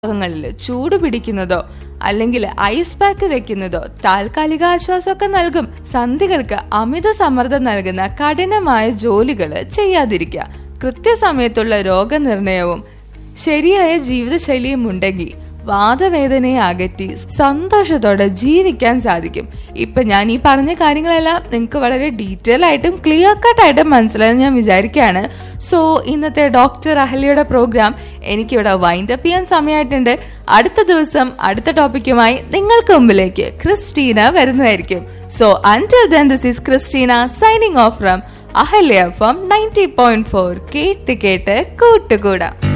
ഭാഗങ്ങളിൽ ചൂട് പിടിക്കുന്നതോ അല്ലെങ്കിൽ ഐസ് പാക്ക് വെക്കുന്നതോ താൽക്കാലിക ആശ്വാസമൊക്കെ നൽകും സന്ധികൾക്ക് അമിത സമ്മർദ്ദം നൽകുന്ന കഠിനമായ ജോലികൾ ചെയ്യാതിരിക്കുക കൃത്യസമയത്തുള്ള രോഗനിർണയവും ശരിയായ ജീവിതശൈലിയും ഉണ്ടെങ്കിൽ വാദവേദനയെ അകറ്റി സന്തോഷത്തോടെ ജീവിക്കാൻ സാധിക്കും ഇപ്പൊ ഞാൻ ഈ പറഞ്ഞ കാര്യങ്ങളെല്ലാം നിങ്ങൾക്ക് വളരെ ഡീറ്റെയിൽ ആയിട്ടും ക്ലിയർ കട്ട് ആയിട്ടും മനസ്സിലായെന്ന് ഞാൻ വിചാരിക്കുകയാണ് സോ ഇന്നത്തെ ഡോക്ടർ അഹല്യയുടെ പ്രോഗ്രാം എനിക്കിവിടെ വൈൻഡ് അപ്പ് ചെയ്യാൻ സമയമായിട്ടുണ്ട് അടുത്ത ദിവസം അടുത്ത ടോപ്പിക്കുമായി നിങ്ങൾക്ക് മുമ്പിലേക്ക് ക്രിസ്റ്റീന വരുന്നതായിരിക്കും so until then this is Christina signing off from Ahalya from ninety point four കേട്ട് കേട്ട് കൂട്ടുകൂടാം